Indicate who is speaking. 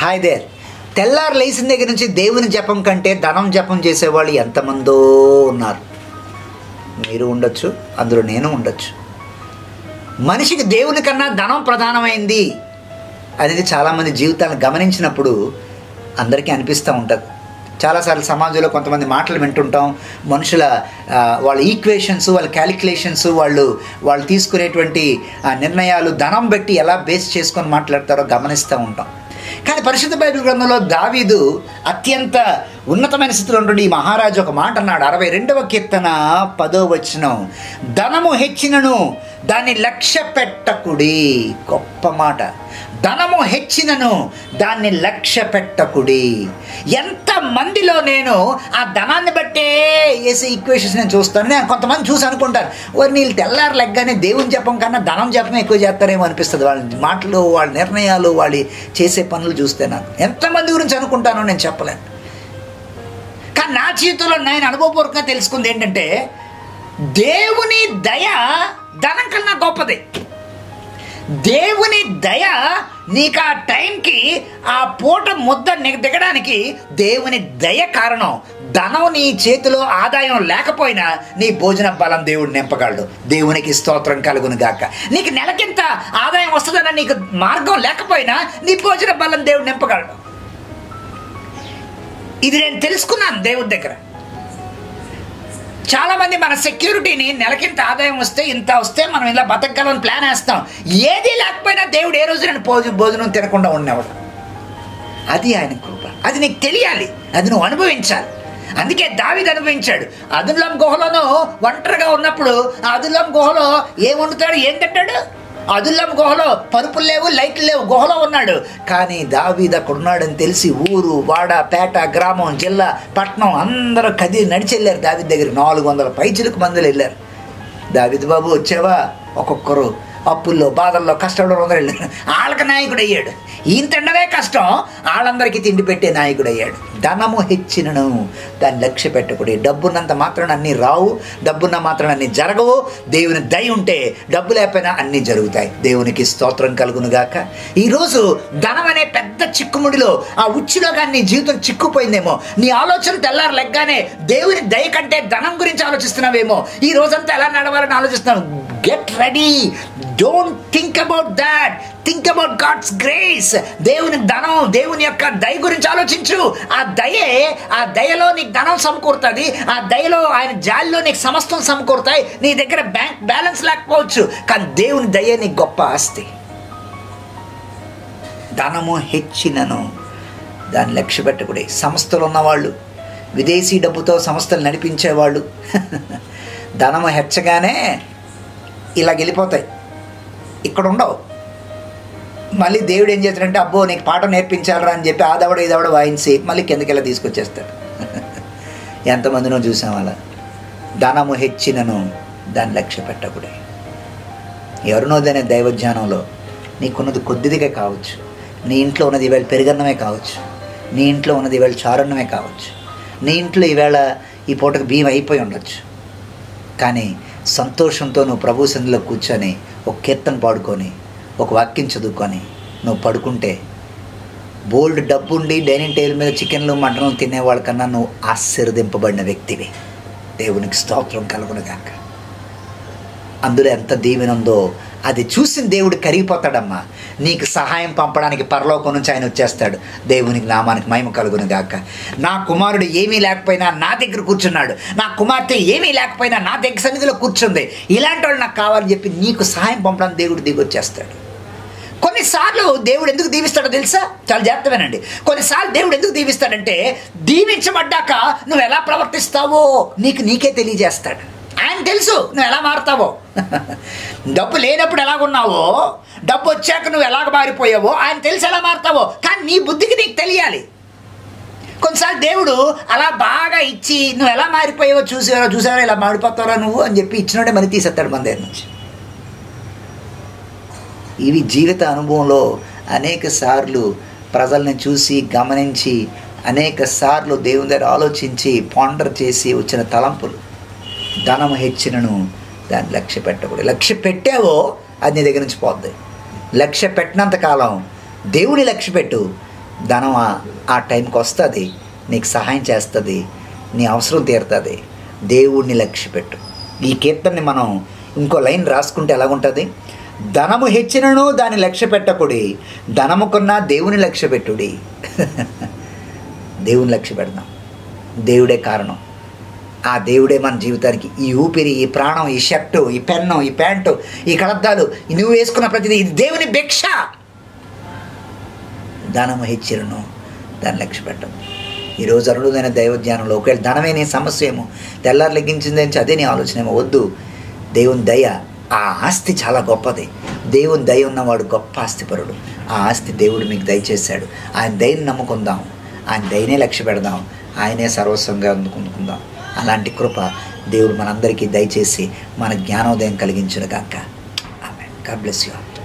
Speaker 1: hi there తెల్లారు లేచిన దగ్గర నుంచి దేవుని జపం కంటే ధనం జపం చేసేవాళ్ళు ఎంతమందో ఉన్నారు మీరు ఉండొచ్చు అందులో నేను ఉండొచ్చు మనిషికి దేవుని కన్నా ధనం ప్రధానమైంది అనేది చాలామంది జీవితాలను గమనించినప్పుడు అందరికీ అనిపిస్తూ ఉంటుంది చాలాసార్లు సమాజంలో కొంతమంది మాటలు వింటుంటాం మనుషుల ఆ, వాళ్ళ ఈక్వేషన్స్ వాళ్ళ క్యాలిక్యులేషన్స్ వాళ్ళు వాళ్ళు తీసుకునేటువంటి ఆ, నిర్ణయాలు ధనం బట్టి ఎలా బేస్ చేసుకొని మాట్లాడతారో గమనిస్తూ ఉంటాం కానీ పరిశుద్ధ బైబిల్ గ్రంథంలో దావీదు అత్యంత ఉన్నతమైన స్థితిలో ఉంటుండి ఈ మహారాజు ఒక మాట అన్నాడు అరవై రెండవ కీర్తన పదో వచనం ధనము హెచ్చినను దాన్ని లక్ష్య పెట్టకుడి గొప్ప మాట ధనము హెచ్చినను దాన్ని లక్ష్య పెట్టకుడి ఎంత మందిలో నేను ఆ ధనాన్ని బట్టే వేసే ఈక్వేషన్స్ నేను చూస్తాను నేను కొంతమంది చూసి అనుకుంటాను వారు నీళ్ళు తెల్లారు లెగ్గానే దేవుని జపం కన్నా ధనం జపం ఎక్కువ చేస్తారేమో అనిపిస్తుంది వాళ్ళ మాటలు వాళ్ళ నిర్ణయాలు వాళ్ళు చేసే పనులు చూస్తే నాకు ఎంతమంది గురించి అనుకుంటానో నేను చెప్పలేను కానీ నా జీవితంలో నేను అనుభవపూర్వకంగా తెలుసుకుంది ఏంటంటే దేవుని దయ ధనం కన్నా గొప్పది దేవుని దయ నీకు ఆ టైంకి ఆ పూట ముద్ద నీకు దిగడానికి దేవుని దయ కారణం ధనం నీ చేతిలో ఆదాయం లేకపోయినా నీ భోజన బలం దేవుడు నింపగలడు దేవునికి స్తోత్రం కలుగును గాక నీకు నెలకింత ఆదాయం వస్తుందన్న నీకు మార్గం లేకపోయినా నీ భోజన బలం దేవుడు నింపగలడు ఇది నేను తెలుసుకున్నాను దేవుడి దగ్గర చాలా మంది మన సెక్యూరిటీని నెలకింత ఆదాయం వస్తే ఇంత వస్తే మనం ఇలా బతకగలని ప్లాన్ వేస్తాం ఏది లేకపోయినా దేవుడు ఏ రోజు నేను భోజనం భోజనం తినకుండా ఉండేవాడు అది ఆయన కృప అది నీకు తెలియాలి అది నువ్వు అనుభవించాలి అందుకే దావిది అనుభవించాడు అదుల్లం గుహలోనూ ఒంటరిగా ఉన్నప్పుడు ఆ అదుల్లం గుహలో ఏం వండుతాడు ఏం తింటాడు అదుల్లం గుహలో పరుపులు లేవు లైట్లు లేవు గుహలో ఉన్నాడు కానీ దావీద్ అక్కడ ఉన్నాడని తెలిసి ఊరు వాడ పేట గ్రామం జిల్లా పట్నం అందరూ కదిలి నడిచి వెళ్ళారు దావీద్ దగ్గర నాలుగు వందల పైచిలకు మందులు వెళ్ళారు దావిద్ బాబు వచ్చావా ఒక్కొక్కరు అప్పుల్లో బాధల్లో కష్టంలో అందరూ వెళ్ళారు వాళ్ళకి నాయకుడు అయ్యాడు ఈయన తినడమే కష్టం వాళ్ళందరికీ తిండి పెట్టే నాయకుడు అయ్యాడు ధనము హెచ్చినను దాన్ని లక్ష్య పెట్టకుడి డబ్బున్నంత మాత్రం అన్నీ రావు డబ్బున్న మాత్రం అన్నీ జరగవు దేవుని దయ ఉంటే డబ్బు లేకపోయినా అన్నీ జరుగుతాయి దేవునికి స్తోత్రం కలుగును గాక ఈరోజు ధనం అనే పెద్ద చిక్కుముడిలో ఆ ఉచ్చులో కానీ నీ జీవితం చిక్కుపోయిందేమో నీ ఆలోచన తెల్లారు లెగ్గానే దేవుని దయ కంటే ధనం గురించి ఆలోచిస్తున్నావేమో ఈ రోజంతా ఎలా నడవాలని ఆలోచిస్తున్నావు get ready don't think about that think about God's grace దేవుని ధనం దేవుని యొక్క దయ గురించి ఆలోచించు ఆ దయే ఆ దయలో నీకు ధనం సమకూరుతుంది ఆ దయలో ఆయన జాలిలో నీకు సమస్తం సమకూరుతాయి నీ దగ్గర బ్యాంక్ బ్యాలెన్స్ లేకపోవచ్చు కానీ దేవుని దయే నీకు గొప్ప ఆస్తి ధనము హెచ్చినను దాన్ని లక్ష్య పెట్టకుడి సంస్థలు ఉన్నవాళ్ళు విదేశీ డబ్బుతో సంస్థలు నడిపించేవాళ్ళు ధనము హెచ్చగానే ఇలా వెళ్ళిపోతాయి ఇక్కడ ఉండవు మళ్ళీ దేవుడు ఏం చేస్తాడంటే అబ్బో నీకు పాట నేర్పించాలరా అని చెప్పి ఆదవడ ఇదవడ వాయించి మళ్ళీ కిందకెళ్ళి తీసుకొచ్చేస్తాడు ఎంతమందినో చూసాం అలా ధనము హెచ్చినను దాన్ని లక్ష్య పెట్టకుడే ఎవరినోదనే దైవజ్ఞానంలో నీకున్నది కొద్దిదిగా కావచ్చు నీ ఇంట్లో ఉన్నది ఈవేళ పెరుగన్నమే కావచ్చు నీ ఇంట్లో ఉన్నది ఈవేళ చారన్నమే కావచ్చు నీ ఇంట్లో ఈవేళ ఈ పూటకు బియ్యం అయిపోయి ఉండొచ్చు కానీ సంతోషంతో నువ్వు ప్రభు సంధిలో కూర్చొని ఒక కీర్తన పాడుకొని ఒక వాక్యం చదువుకొని నువ్వు పడుకుంటే బోల్డ్ డబ్బు ఉండి డైనింగ్ టేబుల్ మీద చికెన్లు మటన్లు తినేవాళ్ళ కన్నా నువ్వు ఆశీర్వదింపబడిన వ్యక్తివి దేవునికి స్తోత్రం కలుగునుగాక అందులో ఎంత దీవెన ఉందో అది చూసిన దేవుడు కరిగిపోతాడమ్మా నీకు సహాయం పంపడానికి పరలోకం నుంచి ఆయన వచ్చేస్తాడు దేవునికి నామానికి మహిమ కలుగును గాక నా కుమారుడు ఏమీ లేకపోయినా నా దగ్గర కూర్చున్నాడు నా కుమార్తె ఏమీ లేకపోయినా నా దగ్గర సన్నిధిలో కూర్చుంది ఇలాంటి వాళ్ళు నాకు కావాలని చెప్పి నీకు సహాయం పంపడానికి దేవుడు దిగొచ్చేస్తాడు కొన్నిసార్లు దేవుడు ఎందుకు దీవిస్తాడో తెలుసా చాలా జాగ్రత్తమేనండి కొన్నిసార్లు దేవుడు ఎందుకు దీవిస్తాడంటే దీవించబడ్డాక నువ్వు ఎలా ప్రవర్తిస్తావో నీకు నీకే తెలియజేస్తాడు ఆయన తెలుసు నువ్వు ఎలా మారుతావో డబ్బు లేనప్పుడు ఎలాగున్నావో డబ్బు వచ్చాక నువ్వు ఎలాగ మారిపోయావో ఆయన తెలిసి ఎలా మారుతావో కానీ నీ బుద్ధికి నీకు తెలియాలి కొన్నిసార్లు దేవుడు అలా బాగా ఇచ్చి నువ్వు ఎలా మారిపోయావో చూసారో చూసారో ఇలా మాడిపోతావరా నువ్వు అని చెప్పి ఇచ్చినోడే మరి తీసేస్తాడు మన దగ్గర నుంచి ఇవి జీవిత అనుభవంలో అనేక సార్లు ప్రజల్ని చూసి గమనించి అనేక సార్లు దేవుని దగ్గర ఆలోచించి పాండర్ చేసి వచ్చిన తలంపులు ధనం హెచ్చినను దాన్ని లక్ష్య పెట్టకూడదు లక్ష్య పెట్టావో అది నీ దగ్గర నుంచి పోద్ది లక్ష్య పెట్టినంత కాలం దేవుని లక్ష్య పెట్టు ధనం ఆ- ఆ టైంకి వస్తుంది నీకు సహాయం చేస్తుంది నీ అవసరం తీరుతుంది దేవుణ్ణి లక్ష్య పెట్టు ఈ కీర్తనని మనం ఇంకో లైన్ రాసుకుంటే ఎలాగుంటుంది ధనము హెచ్చినను దాన్ని లక్ష్య పెట్టకుడి ధనముకున్నా దేవుని లక్ష్య పెట్టుడి దేవుని లక్ష్య పెడదాం దేవుడే కారణం ఆ దేవుడే మన జీవితానికి ఈ ఊపిరి ఈ ప్రాణం ఈ షర్టు ఈ పెన్ను ఈ ప్యాంటు ఈ కలద్దాలు ఈ నువ్వు వేసుకున్న ప్రతిదీ ఇది దేవుని భిక్ష ధనము హెచ్చిరను దాన్ని లక్ష్య పెట్టం ఈరోజు అరుడుదైన దైవజ్ఞానంలో ఒకవేళ ధనమే నీ సమస్య ఏమో తెల్లారు లెగ్గించిందని అదే నీ ఆలోచన ఏమో వద్దు దేవుని దయ ఆ ఆస్తి చాలా గొప్పది దేవుని దయ ఉన్నవాడు గొప్ప ఆస్తిపరుడు ఆ ఆస్తి దేవుడు మీకు దయచేశాడు ఆయన దయని నమ్ముకుందాం ఆయన దయనే లక్ష్య పెడదాం ఆయనే సర్వస్వంగా అందుకుందాం అలాంటి కృప దేవుడు మనందరికీ దయచేసి మన జ్ఞానోదయం కలిగించును గాక ఆమె గాడ్ బ్లెస్ యూ